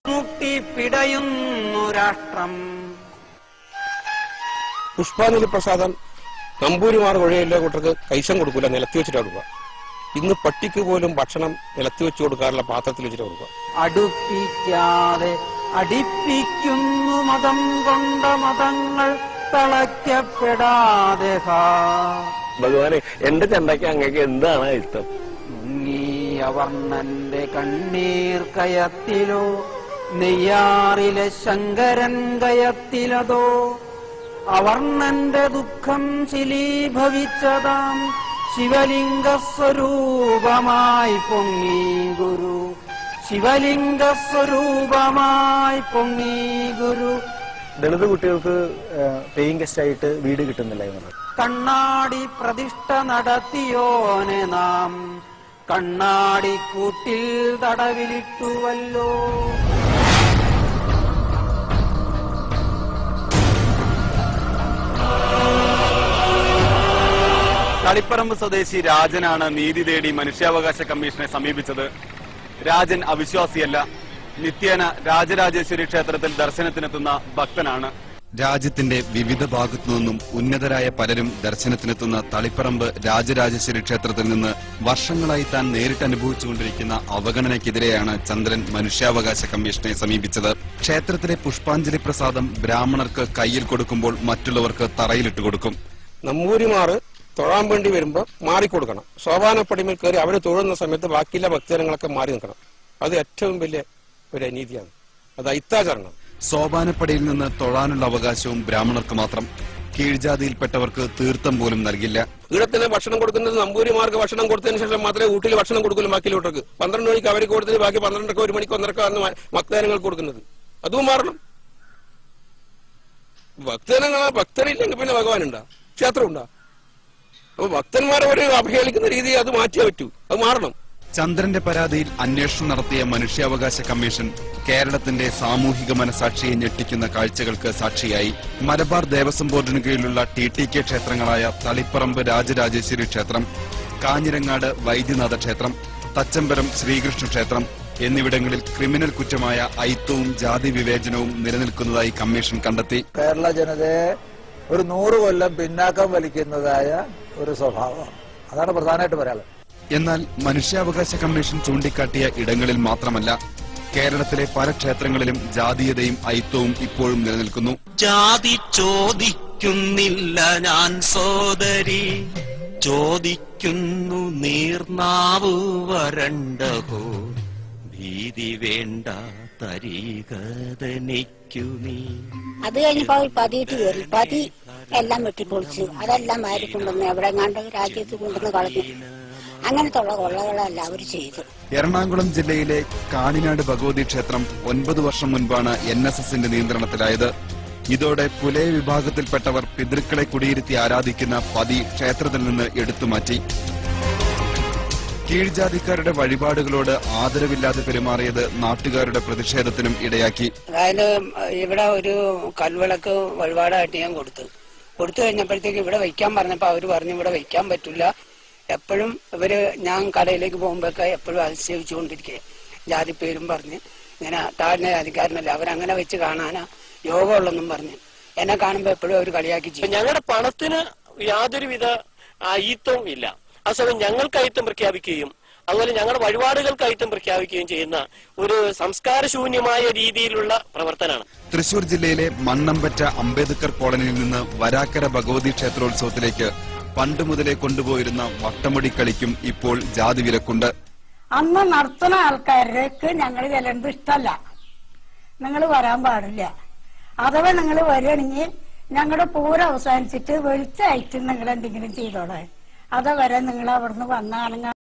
മുട്ടിപ്പിടയുന്നു രാഷ്ട്രം പുഷ്പാഞ്ജലി പ്രസാദം നമ്പൂരിമാർ ഒഴിയുള്ള കൂട്ടർക്ക് കൈശം കൊടുക്കൂല നിലത്തി വെച്ചിട്ട് കൊടുക്കുക ഇന്ന് പട്ടിക്ക് പോലും ഭക്ഷണം നിലത്തി വെച്ച് കൊടുക്കാറുള്ള പാത്രത്തിൽ വെച്ചിട്ട് കൊടുക്കുക അടുപ്പിക്കാതെ അടിപ്പിക്കുന്നു മതം കൊണ്ട മതങ്ങൾ തളയ്ക്കപ്പെടാതെ ഹാ. ഭഗവാനെ എന്റെ ചണ്ടയ്ക്ക് അങ്ങക്ക് എന്താണ് ഇഷ്ടം മുങ്ങി അവർണ്ണന്റെ കണ്ണീർ കയത്തിലോ നെയ്യാറിലെ ശങ്കരൻ കയത്തിലതോ അവർണ്ണന്റെ ദുഃഖം ശിലീഭവിച്ചതാം ശിവലിംഗ സ്വരൂപമായി പൊങ്ങി ഗുരു ശിവലിംഗ സ്വരൂപമായി പൊങ്ങി ഗുരു ദളിത് കുട്ടികൾക്ക് പേയിങ് ഗസ്റ്റ് ആയിട്ട് വീട് കിട്ടുന്നില്ല എന്നുള്ളത് കണ്ണാടി പ്രതിഷ്ഠ നടത്തിയോനെ നാം കണ്ണാടി കൂട്ടിൽ തടവിലിട്ടുവല്ലോ തളിപ്പറമ്പ് സ്വദേശി രാജനാണ് നീതി തേടി മനുഷ്യാവകാശ കമ്മീഷനെ സമീപിച്ചത് രാജൻ അവിശ്വാസിയല്ല നിത്യേന രാജരാജേശ്വരി ക്ഷേത്രത്തിൽ ദർശനത്തിനെത്തുന്ന ഭക്തനാണ് രാജ്യത്തിന്റെ വിവിധ ഭാഗത്തു നിന്നും ഉന്നതരായ പലരും ദർശനത്തിനെത്തുന്ന തളിപ്പറമ്പ് രാജരാജേശ്വരി ക്ഷേത്രത്തിൽ നിന്ന് വർഷങ്ങളായി താൻ നേരിട്ട് അനുഭവിച്ചുകൊണ്ടിരിക്കുന്ന അവഗണനയ്ക്കെതിരെയാണ് ചന്ദ്രൻ മനുഷ്യാവകാശ കമ്മീഷനെ സമീപിച്ചത് ക്ഷേത്രത്തിലെ പുഷ്പാഞ്ജലി പ്രസാദം ബ്രാഹ്മണർക്ക് കയ്യിൽ കൊടുക്കുമ്പോൾ മറ്റുള്ളവർക്ക് തറയിലിട്ട് കൊടുക്കും നമ്പൂരിമാർ തൊഴാൻ വേണ്ടി വരുമ്പോൾ മാറിക്കൊടുക്കണം സോപാനപ്പടിമേൽ കയറി അവർ തൊഴുന്ന സമയത്ത് ബാക്കിയുള്ള ഭക്തജനങ്ങളൊക്കെ മാറി നിൽക്കണം അത് ഏറ്റവും വലിയ ഒരു അനീതിയാണ് അത് അയിത്താചരണം സോപാനപ്പടിയിൽ നിന്ന് തൊഴാനുള്ള അവകാശവും ബ്രാഹ്മണർക്ക് മാത്രം കീഴ്ജാതിയിൽപ്പെട്ടവർക്ക് തീർത്ഥം പോലും നൽകില്ല ഇവിടെ തന്നെ ഭക്ഷണം കൊടുക്കുന്നത് നമ്പൂരിമാർക്ക് ഭക്ഷണം കൊടുത്തതിന് ശേഷം മാത്രമേ ഊട്ടിൽ ഭക്ഷണം കൊടുക്കുള്ളൂ ബാക്കിയിലോട്ടർക്ക് പന്ത്രണ്ട് മണിക്ക് അവർക്ക് കൊടുത്തിട്ട് ബാക്കി പന്ത്രണ്ടൊക്കെ ഒരു മണിക്ക് ഒന്നരക്കാണ് ഭക്തജനങ്ങൾക്ക് കൊടുക്കുന്നത് അതും മാറണം ഭക്തജനങ്ങൾ ഭക്തരില്ലെങ്കിൽ പിന്നെ ഭഗവാൻ ഉണ്ടാ ക്ഷേത്രം ഉണ്ടാ അപ്പൊ ഭക്തന്മാരെ ഒരു അവഹേളിക്കുന്ന രീതി അത് മാറ്റിയേ പറ്റൂ അത് മാറണം ചന്ദ്രന്റെ പരാതിയിൽ അന്വേഷണം നടത്തിയ മനുഷ്യാവകാശ കമ്മീഷൻ കേരളത്തിന്റെ സാമൂഹിക മനസാക്ഷിയെ ഞെട്ടിക്കുന്ന കാഴ്ചകൾക്ക് സാക്ഷിയായി മലബാർ ദേവസ്വം ബോർഡിന് കീഴിലുള്ള ടി ടി കെ ക്ഷേത്രങ്ങളായ തളിപ്പറമ്പ് രാജരാജേശ്വരി ക്ഷേത്രം കാഞ്ഞിരങ്ങാട് വൈദ്യനാഥ ക്ഷേത്രം തച്ചമ്പരം ശ്രീകൃഷ്ണ ക്ഷേത്രം എന്നിവിടങ്ങളിൽ ക്രിമിനൽ കുറ്റമായ ഐത്തവും ജാതി വിവേചനവും നിലനിൽക്കുന്നതായി കമ്മീഷൻ കണ്ടെത്തി കേരള ജനതയെ ഒരു നൂറ് കൊല്ലം പിന്നാക്കം വലിക്കുന്നതായ ഒരു സ്വഭാവം അതാണ് പ്രധാനമായിട്ട് പറയാനുള്ളത് എന്നാൽ മനുഷ്യാവകാശ കമ്മീഷൻ ചൂണ്ടിക്കാട്ടിയ ഇടങ്ങളിൽ മാത്രമല്ല കേരളത്തിലെ പല ക്ഷേത്രങ്ങളിലും ജാതീയതയും ഐത്തവും ഇപ്പോഴും നിലനിൽക്കുന്നു ജാതി ചോദിക്കുന്നില്ല ഞാൻ സോദരി ചോദിക്കുന്നു നീർനാവ് വരണ്ടഹോ ഭീതി വേണ്ട തരീകതനിക്കു നീ അത് കഴിഞ്ഞപ്പോ അവർ പതിയിട്ട് കയറി പതി എല്ലാം വെട്ടിപ്പൊളിച്ച് അതെല്ലാം മാരി കൊണ്ടുവന്ന് എവിടെ കണ്ട് രാജ്യത്ത് കൊണ്ടുവന്ന് കളഞ്ഞു അങ്ങനത്തുള്ള കൊള്ളകളല്ല അവർ ചെയ്തു എറണാകുളം ജില്ലയിലെ കാണിനാട് ഭഗവതി ക്ഷേത്രം ഒൻപത് വർഷം മുൻപാണ് എൻ എസ് എസിന്റെ നിയന്ത്രണത്തിലായത് ഇതോടെ പുലയ വിഭാഗത്തിൽപ്പെട്ടവർ പിതൃക്കളെ കുടിയിരുത്തി ആരാധിക്കുന്ന പതി ക്ഷേത്രത്തിൽ നിന്ന് എടുത്തുമാറ്റി കീഴ്ജാതിക്കാരുടെ വഴിപാടുകളോട് ആദരവില്ലാതെ പെരുമാറിയത് നാട്ടുകാരുടെ പ്രതിഷേധത്തിനും ഇടയാക്കി അതായത് ഇവിടെ ഒരു കൽവിളക്ക് വഴിപാടായിട്ട് ഞാൻ കൊടുത്തു കൊടുത്തു കഴിഞ്ഞപ്പോഴത്തേക്ക് ഇവിടെ വെക്കാൻ പറഞ്ഞപ്പോ അവര് പറഞ്ഞു ഇവിടെ വെക്കാൻ പറ്റില്ല എപ്പോഴും ഇവര് ഞാൻ കടയിലേക്ക് പോകുമ്പോഴൊക്കെ എപ്പോഴും അതിശയിച്ചുകൊണ്ടിരിക്കുക ജാതി പേരും പറഞ്ഞ് ഇങ്ങനെ താഴ്ന്ന ജാതിക്കാരനല്ല അവരങ്ങനെ വെച്ച് കാണാനാ യോഗമുള്ളെന്നും പറഞ്ഞ് എന്നെ കാണുമ്പോ എപ്പോഴും അവർ കളിയാക്കി ചെയ്യും ഞങ്ങളുടെ പണത്തിന് യാതൊരുവിധ അയിത്തവും ഇല്ല ആ സമയം ഞങ്ങൾക്ക് അയിത്തം പ്രഖ്യാപിക്കുകയും അതുപോലെ ഞങ്ങളുടെ വഴിപാടുകൾക്ക് അയിത്തം പ്രഖ്യാപിക്കുകയും ചെയ്യുന്ന ഒരു സംസ്കാരശൂന്യമായ രീതിയിലുള്ള പ്രവർത്തനമാണ് തൃശൂർ ജില്ലയിലെ മണ്ണമ്പറ്റ അംബേദ്കർ കോളനിയിൽ നിന്ന് വരാക്കര ഭഗവതി ക്ഷേത്രോത്സവത്തിലേക്ക് പണ്ട് മുതലേ കൊണ്ടുപോയിരുന്ന വട്ടമുടി കളിക്കും ഇപ്പോൾ ജാതി വിലക്കുണ്ട് അന്ന് നടത്തുന്ന ആൾക്കാർക്ക് ഞങ്ങൾ ചെല്ലുന്നത് ഇഷ്ടമല്ല നിങ്ങൾ വരാൻ പാടില്ല അഥവാ നിങ്ങൾ വരികയാണെങ്കിൽ ഞങ്ങളുടെ പൂരം അവസാനിച്ചിട്ട് വെളിച്ചായിട്ട് നിങ്ങൾ എന്തെങ്കിലും ചെയ്തോളെ അതുവരെ നിങ്ങൾ അവിടുന്ന് വന്നാണെങ്കിൽ